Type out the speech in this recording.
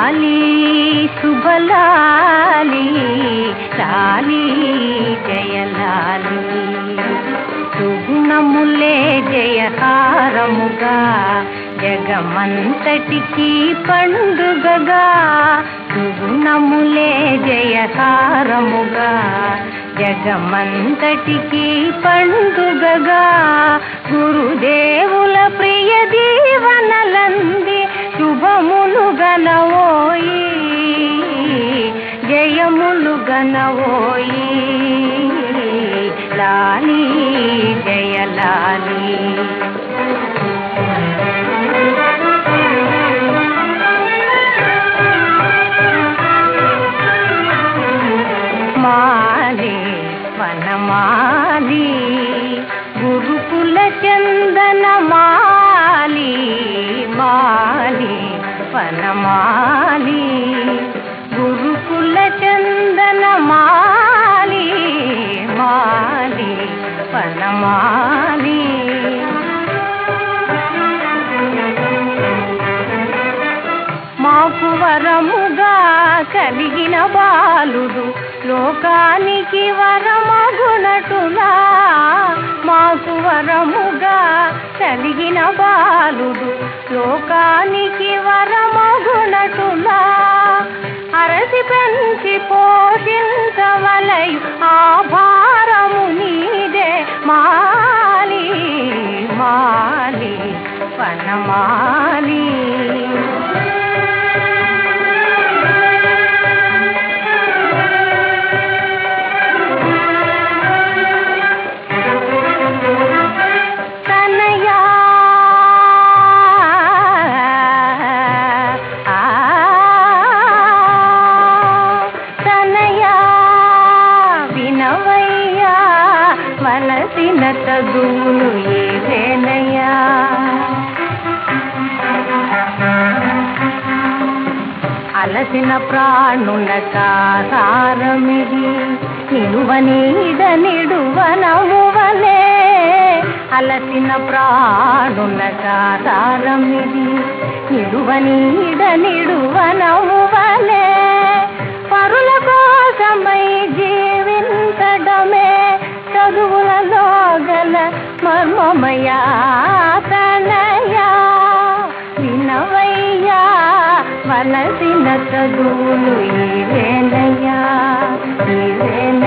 లాలి శుభలాలి లాలి జయలాలి సుగుణములే జయహారముగా జగమంతటికి పండుగగా సుగుణములే జయహారముగా జగమంతటికి పండుగగా గురుదేవుల ప్రియ దీవనలంది శుభములు గనవోయి జయములు గనవోయి లాలి జయలాలి మాలి వనమాలి గురుకుల చందన మాలి మాలి వనమాలి గురుకుల చందన మాలి మాలి వనమాలి మాకు వరముగా కలిగిన బాలుడు లోకానికి వరమగునటులా మాకు వరముగా కలిగిన బాలుడు లోకానికి వరమగునటులా అరసి పెంచి పోషించవలయు ఆ భారము నీదే మాలి మాలి వనమాలి తనయా తనయా వినవయ్యా వలసిన తగులు ఏవేనయ్యా అలసిన ప్రాణుల కాసారమిది నిలువ నీడ నిడువనమువలే అలసిన ప్రాణుల కాసారమిది నిలువ నీడ నిడువనమువలే పరుల కోసమై జీవించడమే చదువులలో గల మర్మమయా తనయా వినవయ్యా వలసిన చదువులు ఇవేనయ్యా ఇవేన